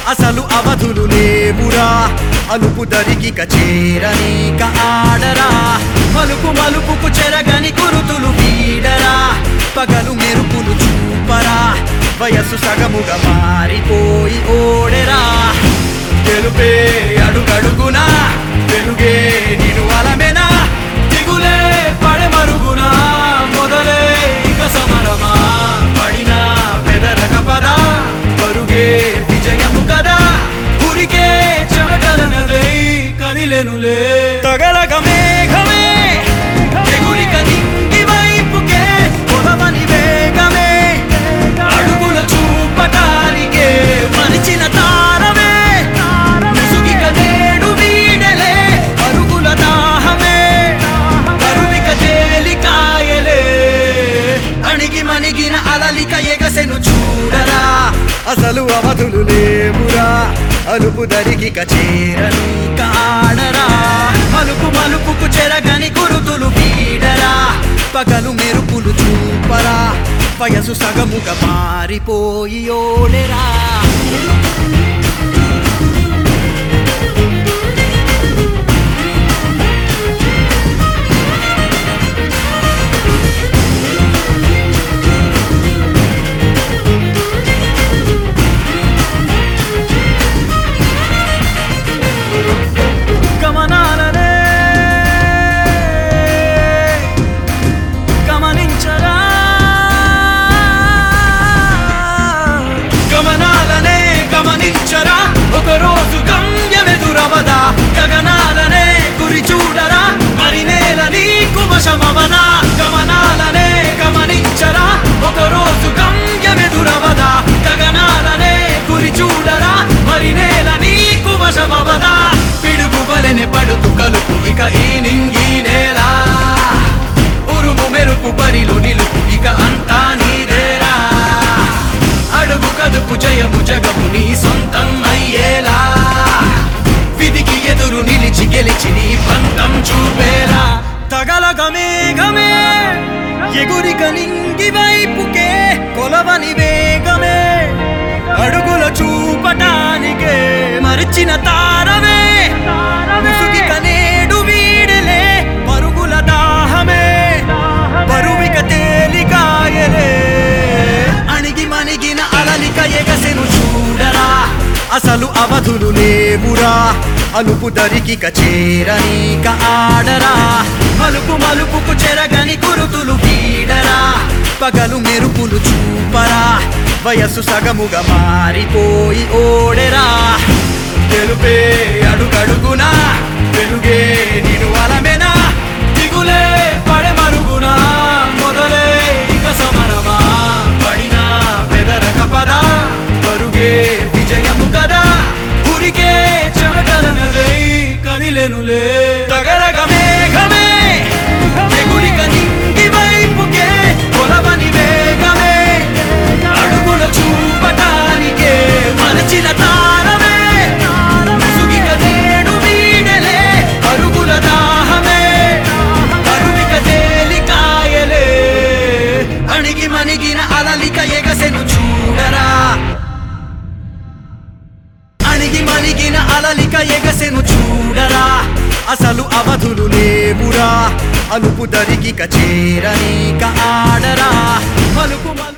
అసలు అవధులు లేవురా అలుపు దరికిక చేరనీక ఆడరా మలుపు మలుపుకు చెరగని గురుతులు వీడరా పగలు మెరుపులు చూపరా వయస్సు సగముగా మారిపోయి ఓడెరా గెలుపే అడుగడుగునా వెలుగే నిను అలమెనా దిగులే పడమరుగునా మొదలే ఇక సమరమా పడినా పెదరక పదా పరుగే విజయము కదా ఉరికే చెమటలనలే కదిలెనులే తగలగ మేఘమే ఎగురిక నింగి వైపుకే పొలమని వేగమే అడుగుల చూపటానికే మరిచిన తారమే ముసుగిక నేడు వీడలే అరుగుల దాహమే కరువిక తేలికాయలే అణిగి మణిగిన అలలిక ఎగసెను చూడరా అసలు అవధులు లేవురా అలుపు దరికిక చేరని కాడరా మలుపు మలుపుకు చెరగని గురుతులు వీడరా పగలు మెరుపులు చూపరా వయసు సగముగా మారిపోయి ఓడెరా గమనాలనే గమనించరా గమనాలనే గమనించరా ఒక రోజు గమ్యమెదురవదా గగనాలనే గురి చూడరా మరి నేల నీకు వశమవనా గమనాలనే గమనించరా ఒక రోజు గమ్యమెదురవదా గగనాలనే గురి చూడరా మరి నేల నీకు వశమవదా పిడుగు వలెనే పడుతు కలుపు ఇక ఈ నింగి నేల ఉరుము మెరుపు బరిలో నిలుపు ఇక అంతా నీదేరా అడుగు కదుపు జయము జగము నీ సొంతం అయ్యేలా విధికి ఎదురు నిలిచి గెలిచి నీ పంతం చూపేలా తగలగ మేఘమే ఎగురిక నింగి వైపుకే కొలవని వేగమే అడుగుల చూపటానికే మరిచిన తారమే ముసుగిక నేడు వీడలే పరుగుల దాహమే బరువిక తేలికాయలే అణిగి మణిగిన అలలిక ఎగసెను చూడరా అసలు అవధులు లేవురా అలుపు దరికిక చేరనీక ఆడరా మలుపు మలుపుకు చెరగని గురుతులు వీడరా పగలు మెరుపులు చూపరా వయస్సు సగముగా మారిపోయి ఓడెరా తెలుపే అడుగడుగునా వెలుగే నిను అలమెనా దిగులే పడమరుగునా మొదలే ఇక సమరమా పడినా పెదరక పదా పరుగే విజయము కదా ఉరికే చెమటలనలే కదిలెనులే తగలగ మేఘమే ఎగురిక నింగి వైపుకే కొలవని వేగమే అడుగుల చూపటానికే మరచిన తారమే ముసుగిక నేడు వీడలే అరుగుల దాహమే అరువిక తేలికాయలే అణిగి మణిగిన అలలిక ఎగసెను చూడరా అణిగి మణిగిన అలలిక ఎగసెను చూడరా అసలు అవధులు లేవురా అలుపు దరికిక చేరనీక ఆడరా మలుపు మలు